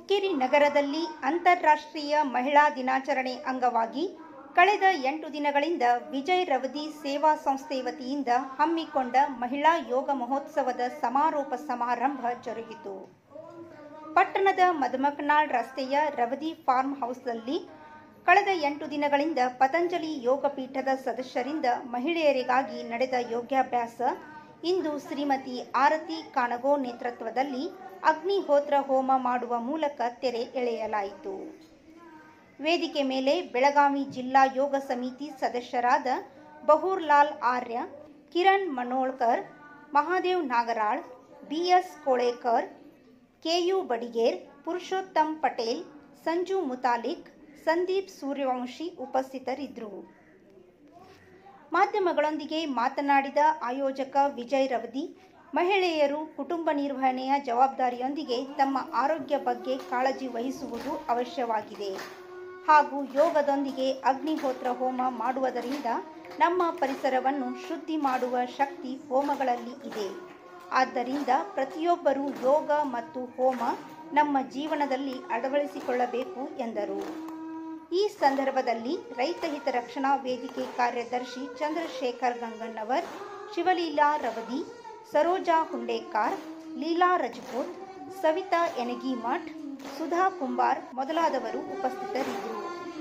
ಹುಕ್ಕೇರಿ ನಗರದಲ್ಲಿ ಅಂತಾರಾಷ್ಟ್ರೀಯ ಮಹಿಳಾ ದಿನಾಚರಣೆ ಅಂಗವಾಗಿ ಕಳೆದ ಎಂಟು ದಿನಗಳಿಂದ ವಿಜಯ್ ರವದಿ ಸೇವಾ ಸಂಸ್ಥೆ ವತಿಯಿಂದ ಹಮ್ಮಿಕೊಂಡ ಮಹಿಳಾ ಯೋಗ ಮಹೋತ್ಸವದ ಸಮಾರೋಪ ಸಮಾರಂಭ ಜರುಗಿತು ಪಟ್ಟಣದ ಮದಮಕನಾಳ್ ರಸ್ತೆಯ ರವದಿ ಫಾರ್ಮ್ ಹೌಸ್ನಲ್ಲಿ ಕಳೆದ ಎಂಟು ದಿನಗಳಿಂದ ಪತಂಜಲಿ ಯೋಗ ಪೀಠದ ಸದಸ್ಯರಿಂದ ಮಹಿಳೆಯರಿಗಾಗಿ ನಡೆದ ಯೋಗಾಭ್ಯಾಸ ಇಂದು ಶ್ರೀಮತಿ ಆರತಿ ಕಾಣಗೋ ನೇತೃತ್ವದಲ್ಲಿ ಅಗ್ನಿಹೋತ್ರ ಹೋಮ ಮಾಡುವ ಮೂಲಕ ತೆರೆ ಎಳೆಯಲಾಯಿತು ವೇದಿಕೆ ಮೇಲೆ ಬೆಳಗಾವಿ ಜಿಲ್ಲಾ ಯೋಗ ಸಮಿತಿ ಸದಸ್ಯರಾದ ಬಹುರ್ಲಾಲ್ ಆರ್ಯ ಕಿರಣ್ ಮನೋಳ್ಕರ್ ಮಹಾದೇವ್ ನಾಗರಾಳ್ ಬಿಎಸ್ ಕೋಳೇಕರ್ ಕೆಯು ಬಡಿಗೇರ್ ಪುರುಷೋತ್ತಮ್ ಪಟೇಲ್ ಸಂಜು ಮುತಾಲಿಕ್ ಸಂದೀಪ್ ಸೂರ್ಯವಂಶಿ ಉಪಸ್ಥಿತರಿದ್ದರು ಮಾಧ್ಯಮಗಳೊಂದಿಗೆ ಮಾತನಾಡಿದ ಆಯೋಜಕ ವಿಜಯ್ ರವದಿ ಮಹಿಳೆಯರು ಕುಟುಂಬ ನಿರ್ವಹಣೆಯ ಜವಾಬ್ದಾರಿಯೊಂದಿಗೆ ತಮ್ಮ ಆರೋಗ್ಯ ಬಗ್ಗೆ ಕಾಳಜಿ ವಹಿಸುವುದು ಅವಶ್ಯವಾಗಿದೆ ಹಾಗೂ ಯೋಗದೊಂದಿಗೆ ಅಗ್ನಿಹೋತ್ರ ಹೋಮ ಮಾಡುವುದರಿಂದ ನಮ್ಮ ಪರಿಸರವನ್ನು ಶುದ್ಧಿ ಮಾಡುವ ಶಕ್ತಿ ಹೋಮಗಳಲ್ಲಿ ಇದೆ ಆದ್ದರಿಂದ ಪ್ರತಿಯೊಬ್ಬರೂ ಯೋಗ ಮತ್ತು ಹೋಮ ನಮ್ಮ ಜೀವನದಲ್ಲಿ ಅಳವಡಿಸಿಕೊಳ್ಳಬೇಕು ಎಂದರು ಈ ಸಂದರ್ಭದಲ್ಲಿ ರೈತ ಹಿತ ರಕ್ಷಣಾ ವೇದಿಕೆ ಕಾರ್ಯದರ್ಶಿ ಚಂದ್ರಶೇಖರ್ ಗಂಗಣ್ಣವರ್ ಶಿವಲೀಲಾ ರವದಿ ಸರೋಜಾ ಹುಂಡೇಕಾರ್ ಲೀಲಾ ರಜಪೂತ್ ಸವಿತಾ ಎನಗಿಮಠ್ ಸುಧಾ ಕುಂಬಾರ್ ಮೊದಲಾದವರು ಉಪಸ್ಥಿತರಿದ್ದರು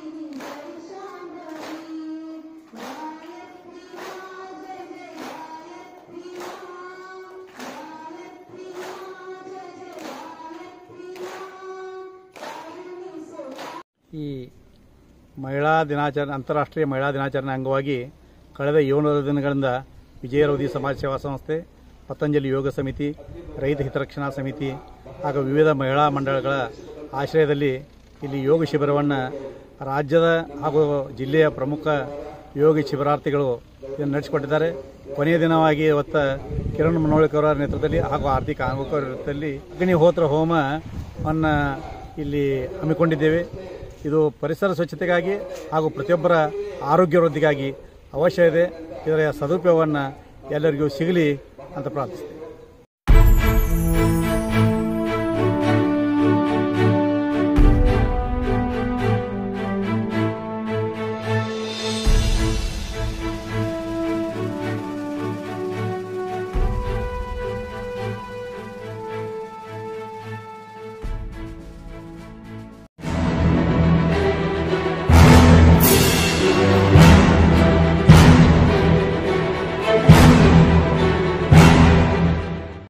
ಈ ಮಹಿಳಾ ದಿನಾಚರಣೆ ಅಂತಾರಾಷ್ಟ್ರೀಯ ಮಹಿಳಾ ದಿನಾಚರಣೆ ಅಂಗವಾಗಿ ಕಳೆದ ಏಳು ದಿನಗಳಿಂದ ವಿಜಯರವದಿ ಸಮಾಜ ಸೇವಾ ಸಂಸ್ಥೆ ಪತಂಜಲಿ ಯೋಗ ಸಮಿತಿ ರೈತ ಹಿತರಕ್ಷಣಾ ಸಮಿತಿ ಹಾಗೂ ವಿವಿಧ ಮಹಿಳಾ ಮಂಡಳಗಳ ಆಶ್ರಯದಲ್ಲಿ ಇಲ್ಲಿ ಯೋಗ ಶಿಬಿರವನ್ನು ರಾಜ್ಯದ ಹಾಗೂ ಜಿಲ್ಲೆಯ ಪ್ರಮುಖ ಯೋಗ ಶಿಬಿರಾರ್ಥಿಗಳು ಇದನ್ನು ನಡೆಸಿಕೊಟ್ಟಿದ್ದಾರೆ ಕೊನೆಯ ದಿನವಾಗಿ ಇವತ್ತು ಕಿರಣ್ ಮನೋಳಿಕರ್ ಅವರ ನೇತೃತ್ವದಲ್ಲಿ ಹಾಗೂ ಆರ್ತಿ ಕಾಂಗೋಕರ್ ನೇತೃತ್ವದಲ್ಲಿ ಅಗ್ನಿಹೋತ್ರ ಹೋಮವನ್ನು ಇಲ್ಲಿ ಹಮ್ಮಿಕೊಂಡಿದ್ದೇವೆ ಇದು ಪರಿಸರ ಸ್ವಚ್ಛತೆಗಾಗಿ ಹಾಗೂ ಪ್ರತಿಯೊಬ್ಬರ ಆರೋಗ್ಯ ವೃದ್ಧಿಗಾಗಿ ಅವಶ್ಯ ಇದೆ ಇದರ ಸದುಪಯೋಗವನ್ನು ಎಲ್ಲರಿಗೂ ಸಿಗಲಿ ಅಂತ ಪ್ರಾರ್ಥಿಸ್ತೇನೆ